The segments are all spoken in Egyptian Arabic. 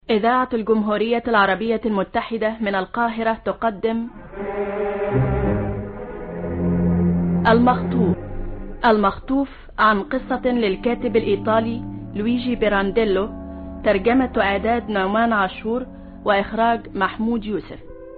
إذاعة الجمهورية العربية المتحدة من القاهرة تقدم المخطوف المخطوف عن قصة للكاتب الإيطالي لويجي بيرانديلو ترجمة وإعداد نعمان عاشور وإخراج محمود يوسف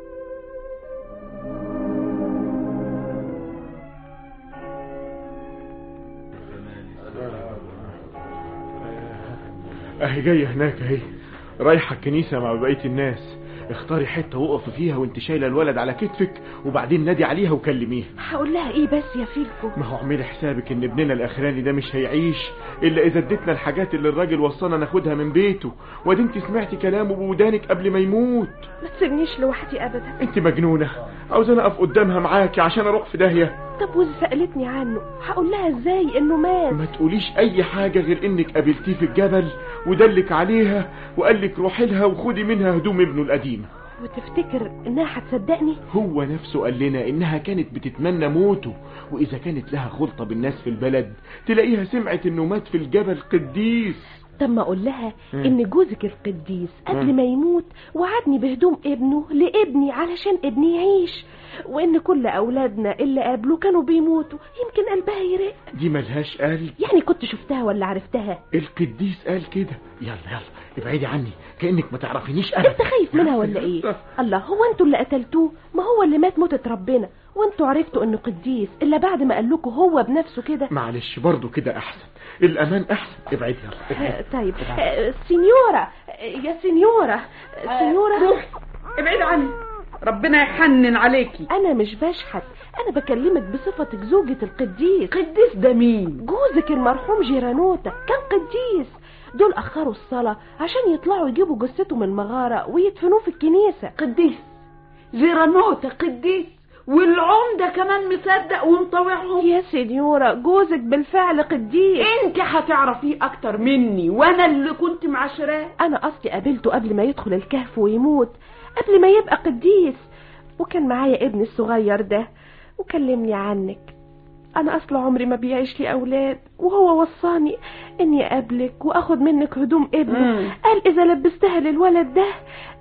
اهي جاية هناك اهي رايحة الكنيسة مع بقية الناس اختاري حتة وقف فيها وانت شايلة الولد على كتفك وبعدين نادي عليها وكلميها هقول لها ايه بس يا فيلكو ما هو اعملي حسابك ان ابننا الاخراني ده مش هيعيش الا اذا اديتنا الحاجات اللي الراجل وصانا ناخدها من بيته وادي انت سمعتي كلامه بودانك قبل ما يموت ما تسيبنيش لوحدي ابدا انت مجنونة عاوزاني اقف قدامها معاكي عشان اروح في داهية طب واذا سالتني عنه هقول لها ازاي انه مات ما تقوليش اي حاجة غير انك قابلتيه في الجبل ودلك عليها وقال لك روحي لها وخدي منها هدوم ابنه القديمة وتفتكر انها هتصدقني هو نفسه قال لنا انها كانت بتتمنى موته واذا كانت لها خلطة بالناس في البلد تلاقيها سمعت انه مات في الجبل قديس طب ما اقول لها مم. ان جوزك القديس قبل مم. ما يموت وعدني بهدوم ابنه لابني علشان ابني يعيش وان كل اولادنا اللي قابلوا كانوا بيموتوا يمكن قلبها يرق دي ملهاش قلب يعني كنت شفتها ولا عرفتها القديس قال كده يلا يلا ابعدي عني كأنك ما تعرفينيش انا انت خايف منها ولا ايه الله هو انتوا اللي قتلتوه ما هو اللي مات موتة ربنا وانتوا عرفتوا انه قديس الا بعد ما قال لكم هو بنفسه كده معلش برضو كده احسن الامان احسن ابعدي يلا ابعدي. آه، طيب آه، سينيورا آه، يا سينيورا آه، سينيورا روحي ابعد عني ربنا يحنن عليكي انا مش بشحت انا بكلمك بصفتك زوجة القديس قديس ده مين جوزك المرحوم جيرانوتا كان قديس دول اخروا الصلاة عشان يطلعوا يجيبوا جثته من المغارة ويدفنوه في الكنيسة قديس جيرانوتا قديس والعمدة كمان مصدق ومطوعهم يا سينيورا جوزك بالفعل قديس انت هتعرفيه اكتر مني وانا اللي كنت معاشراه انا قصدي قابلته قبل ما يدخل الكهف ويموت قبل ما يبقى قديس وكان معايا ابني الصغير ده وكلمني عنك انا اصل عمري ما بيعيش لي اولاد وهو وصاني اني اقابلك واخد منك هدوم ابنه مم. قال اذا لبستها للولد ده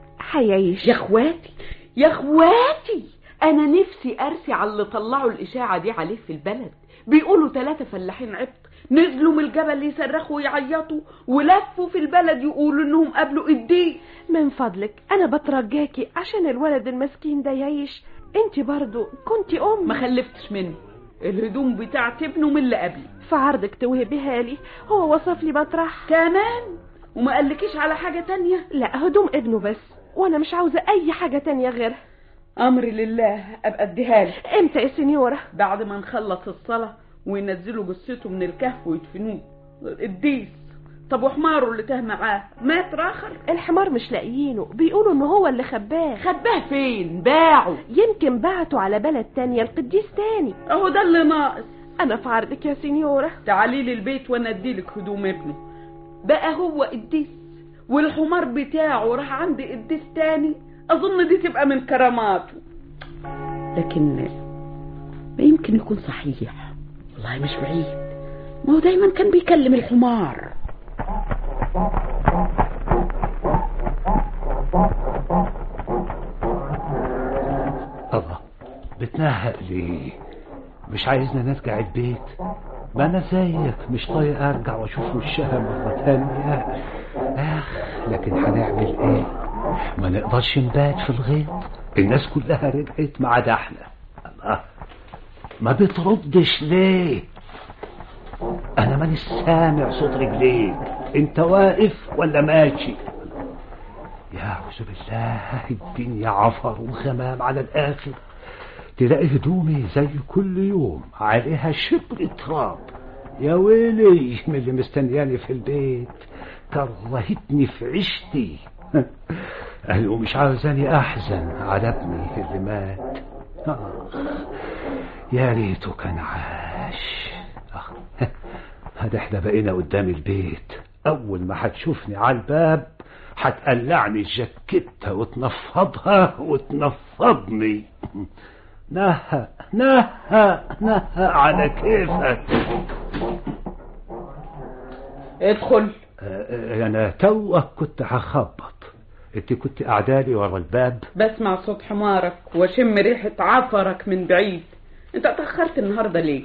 هيعيش يا اخواتي يا اخواتي انا نفسي ارسي على اللي طلعوا الاشاعه دي عليه في البلد بيقولوا ثلاثه فلاحين عبط نزلوا من الجبل يصرخوا ويعيطوا ولفوا في البلد يقولوا انهم قابلوا قديس من فضلك انا بترجاكي عشان الولد المسكين ده يعيش انت برضو كنت ام ما خلفتش منه الهدوم بتاعت ابنه من اللي قبلي في عرضك توهبيها لي هو وصف لي مطرح كمان وما قالكيش على حاجه تانية لا هدوم ابنه بس وانا مش عاوزه اي حاجه تانية غيرها امري لله ابقى اديها لك امتى يا سينيورا بعد ما نخلص الصلاه وينزلوا جثته من الكهف ويدفنوه القديس طب وحماره اللي تاه معاه مات راخر الحمار مش لاقيينه بيقولوا ان هو اللي خباه خباه فين باعه يمكن بعته على بلد تانية القديس تاني اهو ده اللي ناقص انا في عرضك يا سينيورا تعالي لي البيت وانا اديلك هدوم ابنه بقى هو قديس والحمار بتاعه راح عند قديس تاني اظن دي تبقى من كراماته لكن ما يمكن يكون صحيح والله مش بعيد ما هو دايما كان بيكلم الحمار الله بتنهق ليه مش عايزنا نرجع البيت ما انا زيك مش طايق ارجع واشوف وشها مرة تانية اخ لكن هنعمل ايه ما نقدرش نبات في الغيط الناس كلها رجعت ما عدا احنا الله ما بتردش ليه انا ماني سامع صوت رجليك انت واقف ولا ماشي يا أعوذ بالله الدنيا عفر وغمام على الآخر تلاقي هدومي زي كل يوم عليها شبر تراب يا ويلي من اللي مستنياني في البيت كرهتني في عيشتي قالوا مش عاوزاني أحزن على ابني اللي مات آخ يا ريته كان عاش آخ هذا احنا بقينا قدام البيت أول ما هتشوفني على الباب هتقلعني الجاكيتة وتنفضها وتنفضني نهى نهى نهى على كيفك ادخل آه، آه، انا توك كنت هخبط انت كنت قاعدالي ورا الباب بسمع صوت حمارك واشم ريحة عفرك من بعيد انت اتأخرت النهاردة ليه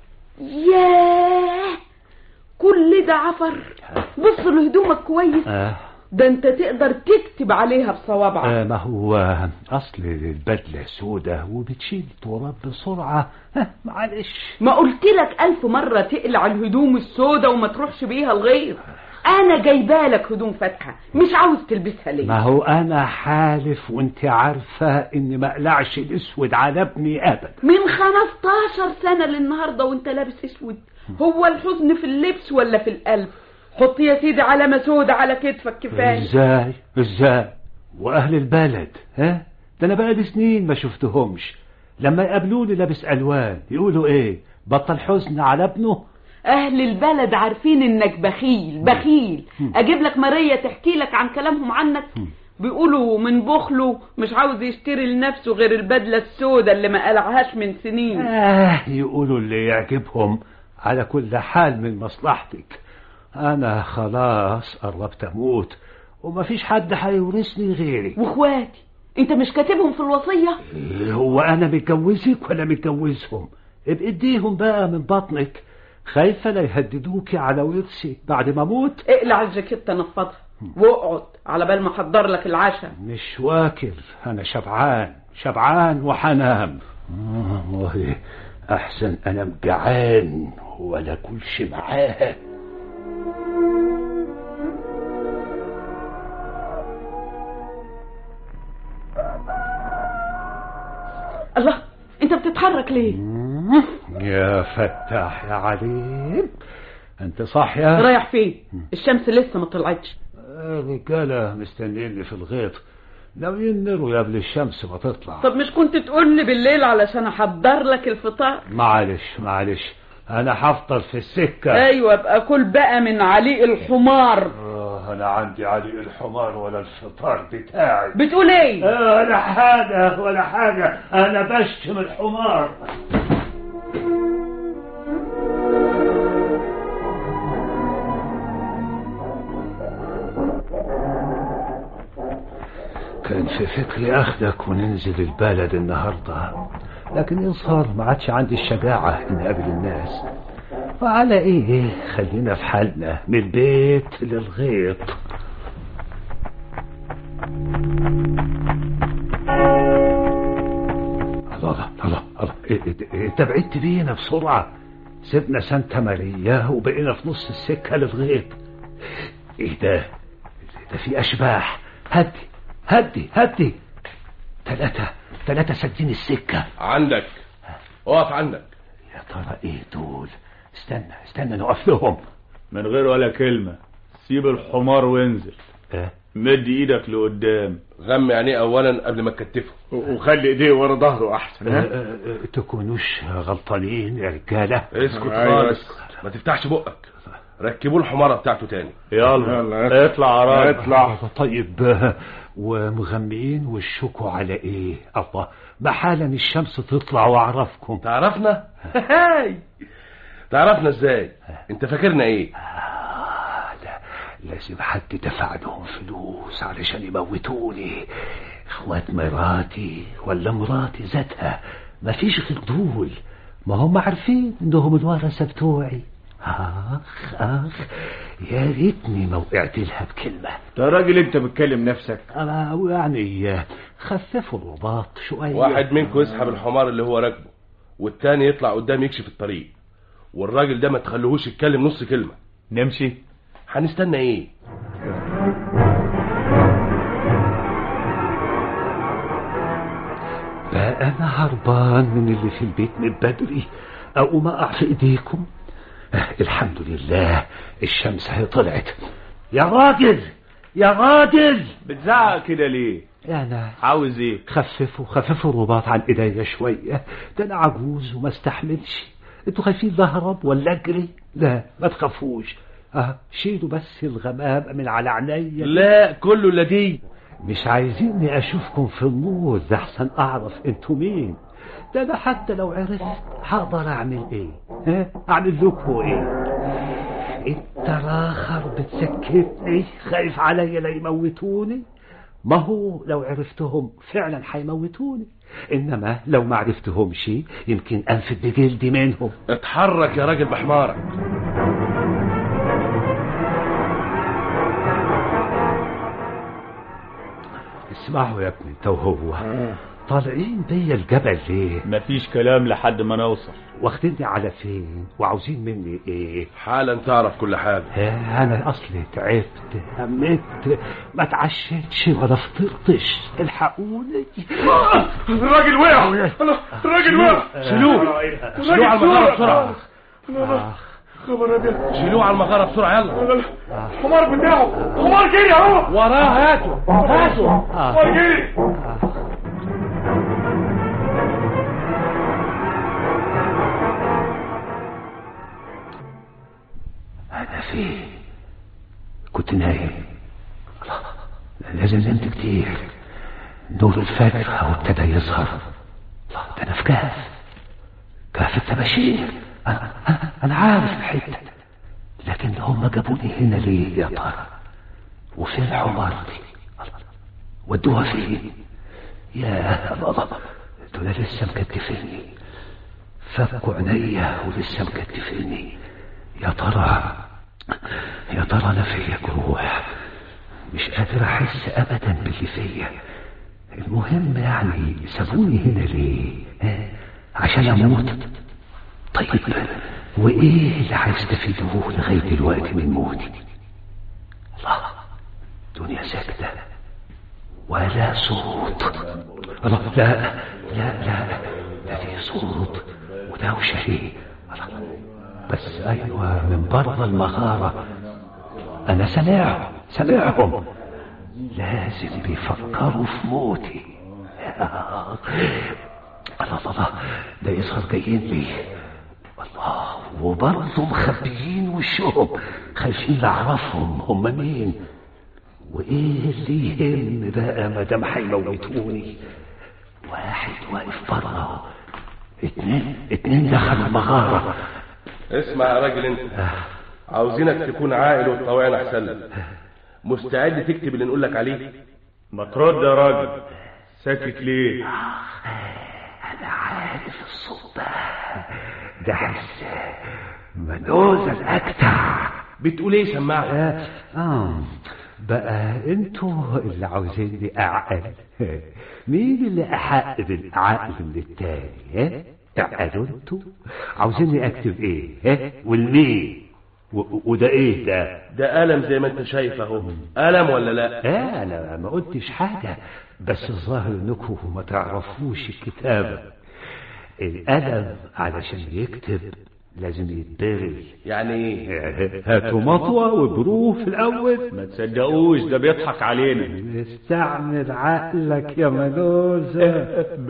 ياه كل ده عفر بص لهدومك كويس آه. ده انت تقدر تكتب عليها بصوابعك آه ما هو اصل البدله سودة وبتشيل تراب بسرعه آه معلش ما قلت لك ألف مرة تقلع الهدوم السوداء وما تروحش بيها الغيط أنا جايبالك هدوم فاتحة مش عاوز تلبسها ليه ما هو انا حالف وانت عارفه اني ما اقلعش الاسود على ابني ابدا من 15 سنة للنهاردة وانت لابس اسود هو الحزن في اللبس ولا في القلب حط يا سيدي علامة سودة على كتفك كفاية ازاي ازاي واهل البلد ها ده انا بقالي سنين ما شفتهمش لما يقابلوني لابس الوان يقولوا ايه بطل حزن على ابنه أهل البلد عارفين إنك بخيل بخيل أجيب لك ماريا تحكي لك عن كلامهم عنك بيقولوا من بخله مش عاوز يشتري لنفسه غير البدلة السوداء اللي ما قلعهاش من سنين آه يقولوا اللي يعجبهم على كل حال من مصلحتك أنا خلاص قربت أموت ومفيش حد هيورثني غيري واخواتي انت مش كاتبهم في الوصية هو أنا متجوزك ولا متجوزهم بإيديهم بقى من بطنك خايفة لا يهددوكي على ورثي بعد ما أموت اقلع الجاكيتة نفضها واقعد على بال ما احضر لك العشاء مش واكل أنا شبعان شبعان وحنام آه، والله أحسن أنا جعان ولا كلش معاه الله انت بتتحرك ليه يا فتاح يا عليم انت صح يا رايح فين الشمس لسه ما طلعتش الرجالة مستنيني في الغيط ناويين نروا قبل الشمس ما تطلع طب مش كنت تقول لي بالليل علشان احضر لك الفطار معلش معلش انا هفطر في السكة ايوه ابقى كل بقى من عليق الحمار آه انا عندي علي الحمار ولا الفطار بتاعي بتقول ايه آه، ولا حاجة ولا حاجة انا بشتم الحمار كان في فكري اخدك وننزل البلد النهارده لكن يظهر ما عادش عندي الشجاعة اني اقابل الناس وعلى ايه خلينا في حالنا من البيت للغيط الله الله الله إيه- إيه- انت بعدت بينا بسرعة سيبنا سانتا ماريا وبقينا في نص السكة للغيط ايه ده ده في اشباح هدي هدي هدي ثلاثة ثلاثة سدين السكة عندك اقف عندك يا ترى ايه دول استنى استنى نقف لهم من غير ولا كلمة سيب الحمار وانزل اه مد ايدك لقدام غمي عينيه اولا قبل ما تكتفه وخلي ايديه ورا ظهره احسن اه ها اه اه تكونوش غلطانين يا رجالة اسكت أيوة، خالص ما تفتحش بقك ركبوا الحمارة بتاعته تاني يلا, يلا، اطلع يا راجل اطلع طيب اه، ومغميين وشكوا على ايه الله ما حالا الشمس تطلع واعرفكم تعرفنا هاي تعرفنا ازاي انت فاكرنا ايه آه، لا لازم حد دفع لهم فلوس علشان يموتوني اخوات مراتي ولا مراتي ذاتها مفيش غير دول ما هم عارفين انهم الورثة بتوعي اخ اخ يا ريتني ما وقعت لها بكلمة يا راجل انت بتكلم نفسك انا يعني خففوا الرباط شوية واحد منكم يسحب الحمار اللي هو راكبه والتاني يطلع قدام يكشف الطريق والراجل ده ما تخليهوش يتكلم نص كلمة نمشي هنستنى ايه بقى انا هربان من اللي في البيت من بدري اقوم اقع في ايديكم آه، الحمد لله الشمس هي طلعت يا راجل يا راجل بتزعق كده ليه انا عاوز ايه خففوا خففوا الرباط عن ايديا شويه ده انا عجوز وما استحملش انتوا خايفين اهرب ولا اجري لا ما تخافوش اه شيلوا بس الغمام من على عينيا لا كله لدي مش عايزيني اشوفكم في النور ده احسن اعرف انتوا مين ده انا حتى لو عرفت هقدر اعمل ايه ها اعمل لكم ايه انت راخر بتسكتني خايف عليا لا يموتوني ما هو لو عرفتهم فعلا هيموتوني انما لو ما عرفتهمش يمكن انفد بجلدي منهم اتحرك يا راجل بحمارك اسمعوا يا ابني انت وهو طالعين بيا الجبل ليه مفيش كلام لحد ما نوصل واخديني على فين وعاوزين مني ايه حالا تعرف كل حاجة ها، انا اصلي تعبت همت ما اتعشتش ولا فطرتش الحقوني الراجل وقع الراجل وقع شيلوه شيلوه على المغارة بسرعة آخ. خبر ابيض شيلوه على المغارة بسرعة يلا الحمار بتاعه حمار جري اهو وراه هاتوا هاتوا حمار جري انا فين كنت نايم الله، لازم نمت كتير نور الفجر اهو ابتدى يظهر الله، ده انا في كهف كهف الطباشير انا أنا- انا عارف الحته لكن هم جابوني هنا ليه يا ترى وفين عمارتي الله، ودوها فين يا بابا دول لسه مكتفيني فكوا عينيا ولسه مكتفيني يا ترى يا ترى انا فيا جروح مش قادر احس ابدا باللي فيا المهم يعني سابوني هنا ليه ها؟ عشان اموت طيب وايه اللي هيستفيدوه لغايه دلوقتي من موتي الله دنيا ساكته ولا صوت الله لا لا لا ده في صوت ودوشه ليه الله بس ايوه من بره المغاره انا سامعهم سامعهم لازم بيفكروا في موتي الله الله ده يظهر جايين لي الله وبرضه مخبيين وشهم خايفين اعرفهم هم مين وايه اللي يهم بقى ما دام هيموتوني واحد واقف بره اتنين اتنين دخلوا المغاره اسمع يا راجل انت عاوزينك تكون عاقل وتطوعنا احسن لك مستعد تكتب اللي نقول لك عليه ما ترد يا راجل ساكت ليه انا عارف الصوت ده ده حس منوز الاكتع بتقول ايه سمعني آه, اه بقى انتوا اللي عاوزيني اعقل مين اللي احق بالعقل من التاني ها اعقلوا انتوا عاوزيني اكتب ايه ها والمين و- وده ايه ده ده قلم زي ما انت شايف اهو قلم ولا لا اه انا ما قلتش حاجة بس الظاهر انكم ما تعرفوش الكتابة القلم علشان يكتب لازم يتبري يعني ايه هاتوا مطوة وبروه في الأول ما تصدقوش ده بيضحك علينا استعمل عقلك يا منوزة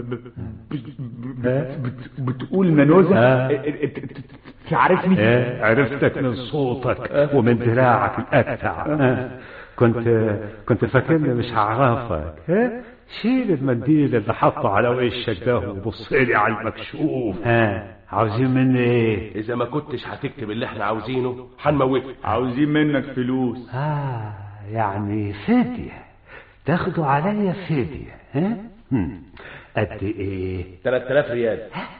بتقول منوزة آه. تعرفني آه، عرفتك من صوتك ومن دراعك الأكتع آه، كنت كنت فاكرني مش هعرفك ها شيل المنديل اللي حطه على وشك ده وبص لي على المكشوف ها عاوزين مني ايه اذا ما كنتش هتكتب اللي احنا عاوزينه هنموتك عاوزين منك فلوس اه يعني فدية تاخدوا عليا فدية ها هم، قد ايه 3000 ريال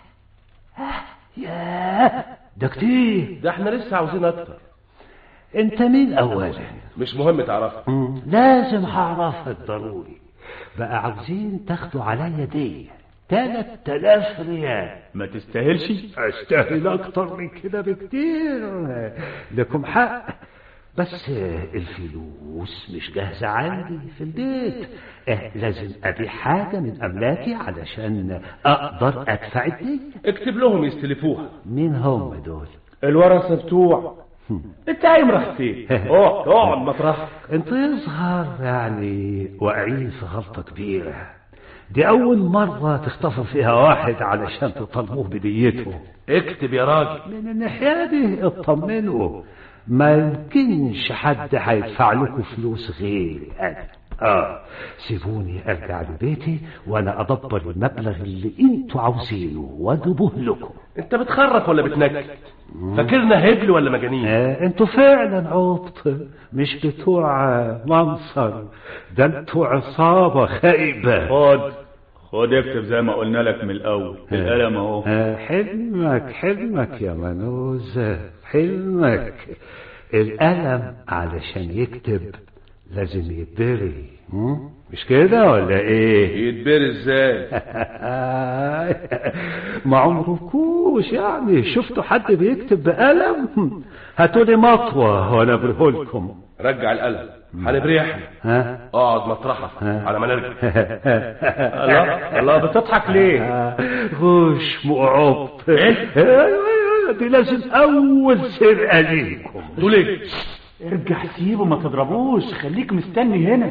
ياه ده كتير ده احنا لسه عاوزين اكتر انت مين اولا مش مهم تعرفها مم، لازم هعرفك ضروري بقى عاوزين تاخدوا عليا دي تلات تلاف ريال ما تستاهلش استاهل اكتر من كده بكتير لكم حق بس الفلوس مش جاهزة عندي في البيت اه لازم ابيع حاجة من املاكي علشان اقدر ادفع الدين اكتب لهم يستلفوها مين هم دول الورثة بتوع انت قايم راح فين اقعد اقعد مطرحك انت يظهر يعني واقعين في غلطة كبيرة دي أول مرة تخطفوا فيها واحد علشان تطالبوه بديته اكتب يا راجل من الناحية دي اطمنوا ما يمكنش حد هيدفع لكم فلوس غيري أنا اه سيبوني ارجع لبيتي وانا ادبر المبلغ اللي انتوا عاوزينه واجيبه لكم انت بتخرف ولا بتنكت فاكرنا هبل ولا مجانين آه انتوا فعلا عبط مش بتوع آه، منصر ده انتوا عصابة خايبة خد خد اكتب زي ما قلنا لك من الاول القلم اهو آه، حلمك حلمك يا منوز حلمك القلم علشان يكتب لازم يتبري هم؟ مش كده ولا ايه يتبري ازاي ما عمركوش يعني شفتوا حد بيكتب بقلم هاتولي مطوة وانا ابريهولكم رجع القلم هنبريه احنا ها اقعد مطرحك على ما نرجع الله الله بتضحك ليه غش مقعبط دي لازم اول سرقة ليكم تقول ايه ارجع سيبه ما تضربوش خليك مستني هنا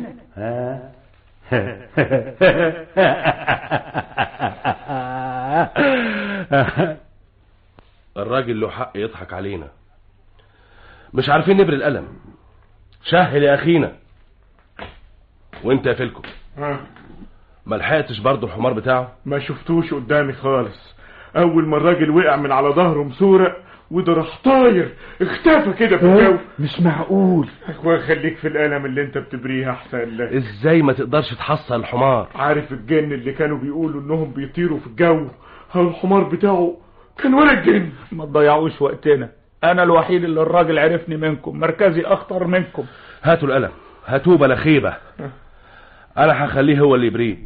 الراجل له حق يضحك علينا مش عارفين نبري القلم شهل يا اخينا وانت يا فيلكو ما لحقتش برضه الحمار بتاعه ما شفتوش قدامي خالص اول ما الراجل وقع من على ظهره مسورق وده راح طاير اختفى كده في الجو مش معقول اخويا خليك في القلم اللي انت بتبريه احسن لك ازاي ما تقدرش تحصل الحمار عارف الجن اللي كانوا بيقولوا انهم بيطيروا في الجو هو الحمار بتاعه كان ولا الجن ما تضيعوش وقتنا انا الوحيد اللي الراجل عرفني منكم مركزي اخطر منكم هاتوا القلم هاتوه بلا خيبه انا هخليه هو اللي يبريه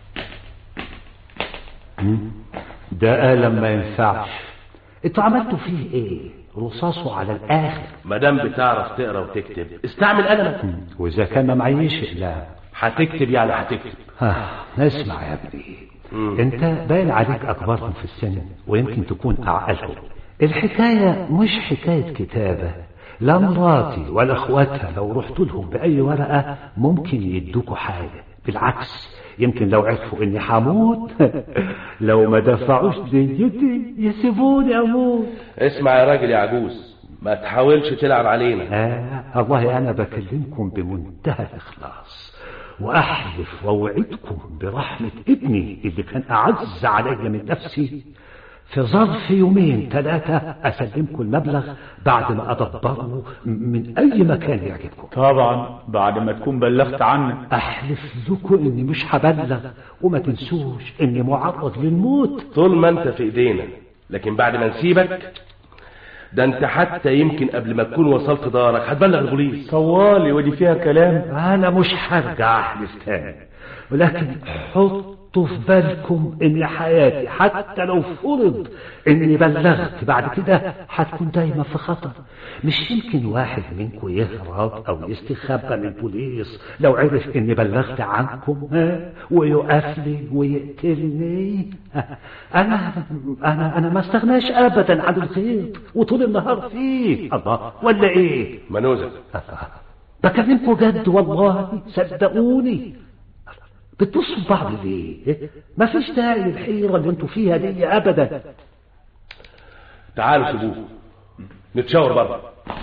ده قلم ما ينفعش انتوا عملتوا فيه ايه رصاصه على الاخر ما دام بتعرف تقرا وتكتب استعمل قلمك واذا كان ما معيش اقلام هتكتب يعني هتكتب آه اسمع يا ابني مم. انت باين عليك اكبرهم في السن ويمكن تكون اعقلهم الحكاية مش حكاية كتابة لا مراتي ولا اخواتها لو رحت لهم بأي ورقة ممكن يدوكوا حاجة بالعكس يمكن لو عرفوا اني حموت لو ما دفعوش ديتي يسيبوني اموت اسمع يا راجل يا عجوز ما تحاولش تلعب علينا آه والله أنا بكلمكم بمنتهى الإخلاص وأحلف وأوعدكم برحمة ابني اللي كان أعز علي من نفسي في ظرف يومين ثلاثة أسلمكم المبلغ بعد ما أدبره من أي مكان يعجبكم طبعا بعد ما تكون بلغت عنك أحلف لكم إني مش هبلغ وما تنسوش إني معرض للموت طول ما انت في ايدينا لكن بعد ما نسيبك ده انت حتى يمكن قبل ما تكون وصلت دارك هتبلغ البوليس طوالي ودي فيها كلام أنا مش هرجع أحلف تاني ولكن حطوا في بالكم إن حياتي حتى لو فرض إني بلغت بعد كده هتكون دايما في خطر مش يمكن واحد منكم يهرب أو يستخبى من البوليس لو عرف إني بلغت عنكم ها ويقف لي ويقتلني أنا أنا أنا ما استغناش أبدا عن الخير وطول النهار فيه الله ولا إيه؟ منوزة بكلمكم جد والله صدقوني بتبصوا بعض ليه ما فيش داعي للحيرة اللي انتوا فيها دي ابدا تعالوا سيبوه نتشاور بره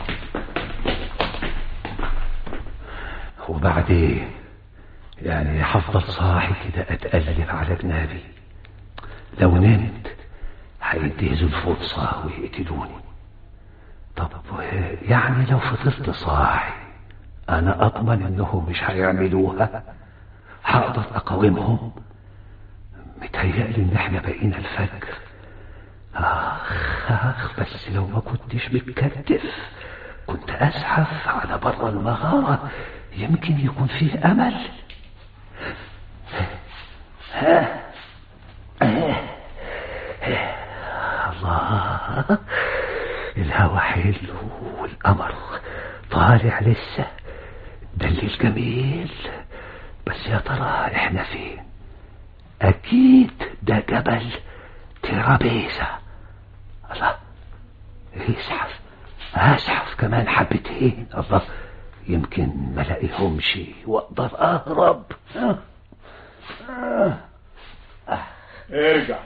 وبعدين يعني هفضل صاحي كده اتقلب على جنابي لو نمت هينتهزوا الفرصة ويقتلوني طب يعني لو فضلت صاحي انا اضمن انهم مش هيعملوها هقدر اقاومهم متهيألي ان احنا بقينا الفجر اخ اخ بس لو ما كنتش متكتف كنت ازحف على بر المغارة يمكن يكون فيه امل الله الهوا حلو والقمر طالع لسه ده الليل جميل بس يا ترى احنا فين اكيد ده جبل ترابيزة الله اسحف اسحف كمان حبتين الله يمكن ما الاقيهمش واقدر اهرب ارجع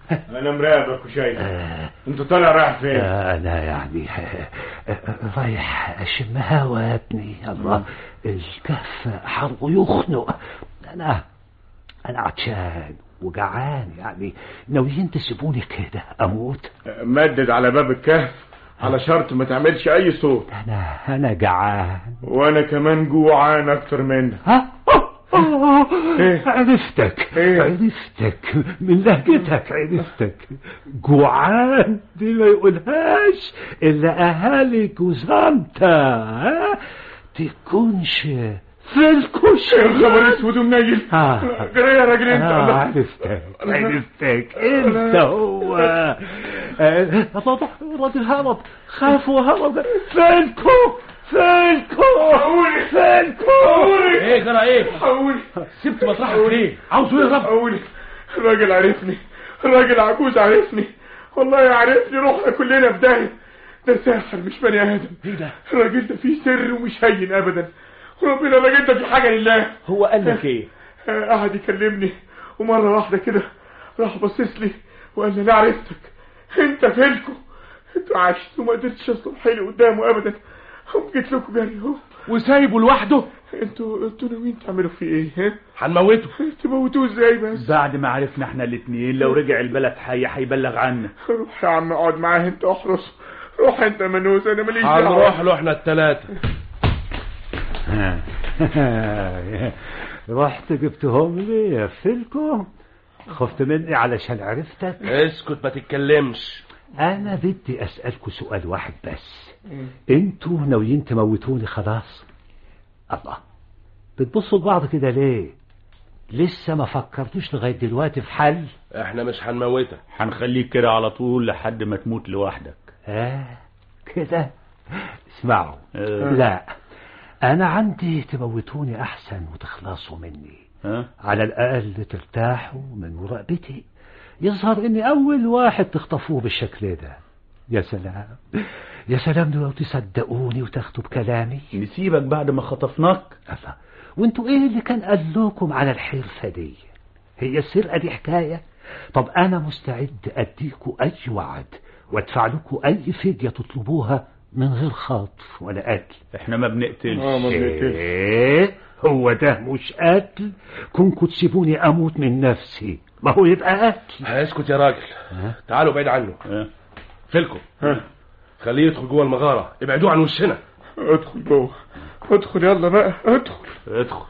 انا مراقبك وشايف آه، انت طالع رايح فين آه، انا يعني آه، آه، رايح اشم هوا يا ابني الله الكهف حر يخنق انا انا عطشان وجعان يعني ناويين تسيبوني كده اموت مدد على باب الكهف على شرط ما تعملش اي صوت انا انا جعان وانا كمان جوعان اكتر منك ها إيه؟ عرفتك إيه؟ عرفتك من لهجتك عرفتك جوعان دي ما يقولهاش الا اهالي جوزانتا ها تكونش في الكشري يا خبر اسود ومنيل آه. جري يا راجل انت آه، الله. عرفتك عرفتك انت هو آه، الراجل هرب خاف وهرب فينكو فينكو فينكو ايه جرى ايه حولي سبت مطرحك ليه عاوزه يهرب حولي الراجل عرفني الراجل عجوز عرفني والله عرفني روحنا كلنا في داهيه ده ساحر مش بني ادم ايه ده الراجل ده فيه سر ومش هين ابدا وربنا الراجل ده في حاجه لله هو قال لك ايه آه، قعد يكلمني ومره واحده كده راح باصص لي وقال لي انا عرفتك انت فيلكو انتوا عشت وما قدرتش اصلح لي قدامه ابدا هم جيت لكم جري اهو وسايبه لوحده انتوا انتوا ناويين تعملوا فيه ايه ها هنموته تموتوه ازاي بس بعد ما عرفنا احنا الاتنين لو رجع البلد حي هيبلغ عنا روح يا عم اقعد معاه انت احرس روح انت يا منوس انا ماليش دعوه هنروح له احنا التلاتة رحت جبتهم لي يا فيلكو خفت مني علشان عرفتك اسكت ما تتكلمش انا بدي اسالكوا سؤال واحد بس انتوا ناويين تموتوني خلاص الله بتبصوا لبعض كده ليه لسه ما فكرتوش لغايه دلوقتي في حل احنا مش هنموتك هنخليك كده على طول لحد ما تموت لوحدك اه كده اسمعوا آه. لا انا عندي تموتوني احسن وتخلصوا مني ها على الأقل ترتاحوا من مراقبتي يظهر إني أول واحد تخطفوه بالشكل ده يا سلام يا سلام لو تصدقوني وتاخدوا بكلامي نسيبك بعد ما خطفناك الله وانتوا ايه اللي كان قال لكم على الحرفة دي هي السرقة دي حكاية طب انا مستعد اديكوا اي وعد وادفع لكم اي فدية تطلبوها من غير خطف ولا قتل احنا ما بنقتلش اه ما بنقتلش ايه هو ده مش قتل كنكوا تسيبوني اموت من نفسي ما هو يبقى قتل اسكت يا راجل تعالوا بعيد عنه ها؟ فيلكم ها خليه يدخل جوه المغارة ابعدوه عن وشنا ادخل جوه ادخل يلا بقى ادخل ادخل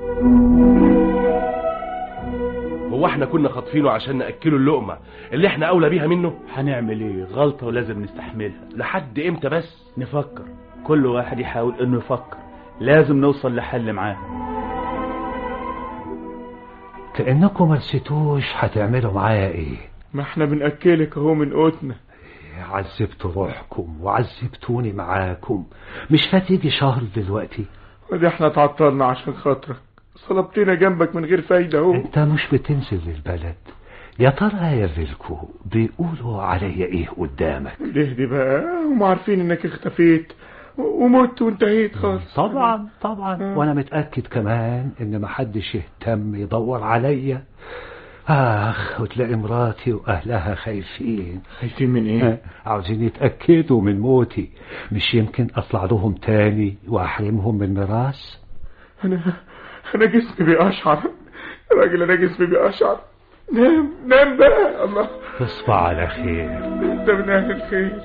هو احنا كنا خاطفينه عشان ناكله اللقمه اللي احنا اولى بيها منه هنعمل ايه غلطة ولازم نستحملها لحد امتى بس نفكر كل واحد يحاول انه يفكر لازم نوصل لحل معاه كأنكم مرستوش هتعملوا معايا ايه ما احنا بنأكلك اهو من قوتنا عذبتوا روحكم وعذبتوني معاكم مش فات يجي شهر دلوقتي ودي احنا اتعطلنا عشان خاطرك صلبتنا جنبك من غير فايدة اهو انت مش بتنزل البلد يا ترى يا فيلكو بيقولوا عليا ايه قدامك ليه دي بقى هم عارفين انك اختفيت و- ومت وانتهيت خالص طبعا طبعا وانا متأكد كمان ان محدش يهتم يدور عليا اخ وتلاقي مراتي واهلها خايفين خايفين من ايه عاوزين يتأكدوا من موتي مش يمكن اطلع لهم تاني واحرمهم من ميراث انا انا جسمي بيقشعر يا راجل انا جسمي بيقشعر نام نام بقى الله تصبح على خير انت من اهل الخير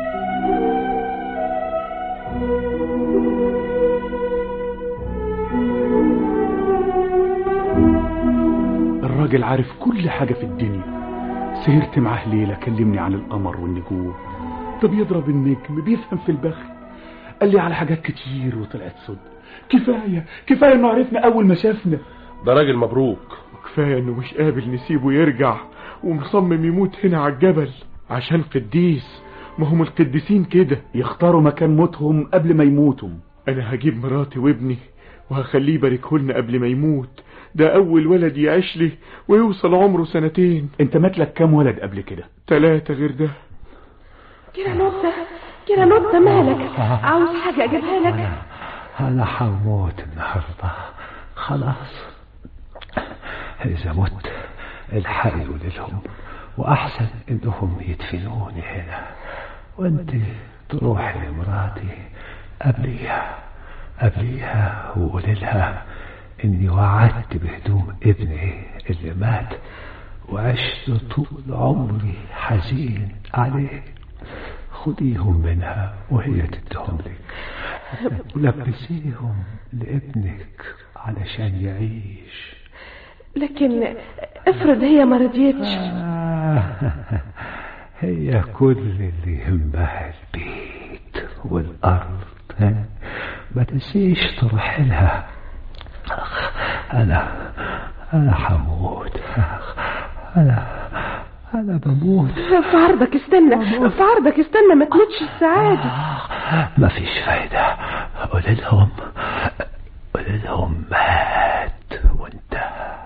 الراجل عارف كل حاجة في الدنيا سهرت معاه ليلة كلمني عن القمر والنجوم ده بيضرب النجم بيفهم في البخت قال لي على حاجات كتير وطلعت صدق كفاية كفاية انه عرفنا اول ما شافنا ده راجل مبروك كفاية انه مش قابل نسيبه يرجع ومصمم يموت هنا على الجبل عشان قديس ما هم القديسين كده يختاروا مكان موتهم قبل ما يموتوا انا هجيب مراتي وابني وهخليه يباركهولنا قبل ما يموت ده اول ولد يعيش لي ويوصل عمره سنتين انت ماتلك كام ولد قبل كده تلاتة غير ده كيرانوتا كيرانوتا مالك عاوز حاجة اجيبها لك انا هموت النهارده خلاص اذا مت الحقوا لهم وأحسن إنهم يدفنوني هنا وأنت تروحي لمراتي قبليها قبليها وقولي لها إني وعدت بهدوم ابني اللي مات وعشت طول عمري حزين عليه خديهم منها وهي تدهم لك ولبسيهم لابنك علشان يعيش لكن افرض هي ما رضيتش آه، هي كل اللي يهمها البيت والأرض ها؟ ما تنسيش تروح لها أنا أنا حموت أنا أنا بموت في عرضك استنى في عرضك استنى ما تموتش السعادة ما فيش فايدة قول لهم قول لهم مات وانتهى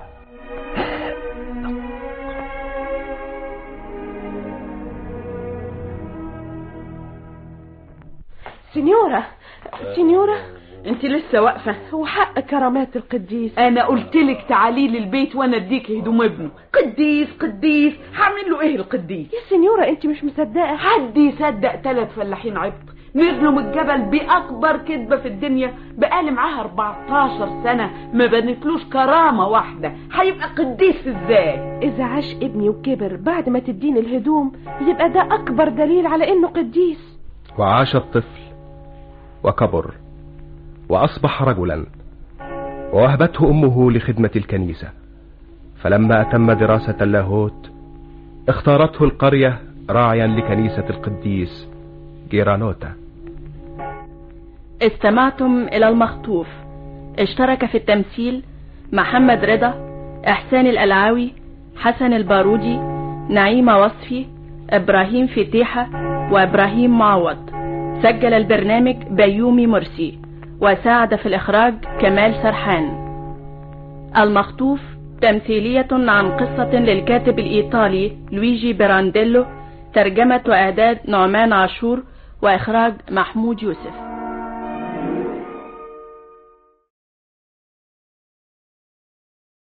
سينيورا سينيورا انت لسه واقفة وحق كرامات القديس انا قلت لك تعالي لي البيت وانا اديك هدوم ابنه قديس قديس هعمل له ايه القديس يا سينيورا انت مش مصدقة حد يصدق ثلاث فلاحين عبط نزلوا من الجبل بأكبر كذبة في الدنيا بقالي معاها 14 سنة ما بنتلوش كرامة واحدة هيبقى قديس ازاي إذا عاش ابني وكبر بعد ما تديني الهدوم يبقى ده أكبر دليل على إنه قديس وعاش الطفل وكبر وأصبح رجلا ووهبته أمه لخدمة الكنيسة فلما أتم دراسة اللاهوت اختارته القرية راعيا لكنيسة القديس جيرانوتا استمعتم إلى المخطوف اشترك في التمثيل محمد رضا إحسان الألعاوي حسن البارودي نعيمة وصفي إبراهيم فتيحة وإبراهيم معوض سجل البرنامج بيومي مرسي وساعد في الإخراج كمال سرحان المخطوف تمثيلية عن قصة للكاتب الإيطالي لويجي برانديلو ترجمة وإعداد نعمان عاشور وإخراج محمود يوسف